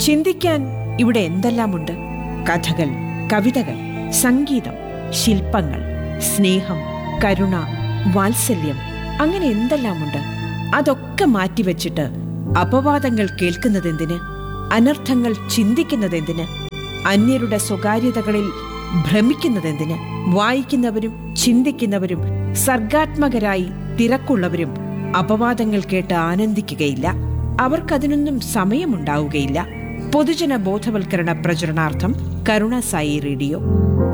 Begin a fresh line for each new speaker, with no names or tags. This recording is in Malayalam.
ചിന്തിക്കാൻ ഇവിടെ എന്തെല്ലാമുണ്ട് കഥകൾ കവിതകൾ സംഗീതം ശില്പങ്ങൾ സ്നേഹം കരുണ വാത്സല്യം അങ്ങനെ എന്തെല്ലാമുണ്ട് അതൊക്കെ മാറ്റിവെച്ചിട്ട് അപവാദങ്ങൾ കേൾക്കുന്നതെന്തിന് അനർത്ഥങ്ങൾ ചിന്തിക്കുന്നതെന്തിന് അന്യരുടെ സ്വകാര്യതകളിൽ ഭ്രമിക്കുന്നതെന്തിന് വായിക്കുന്നവരും ചിന്തിക്കുന്നവരും സർഗാത്മകരായി തിരക്കുള്ളവരും അപവാദങ്ങൾ കേട്ട് ആനന്ദിക്കുകയില്ല അവർക്കതിനൊന്നും സമയമുണ്ടാവുകയില്ല പൊതുജന ബോധവൽക്കരണ പ്രചരണാർത്ഥം കരുണ സായി റേഡിയോ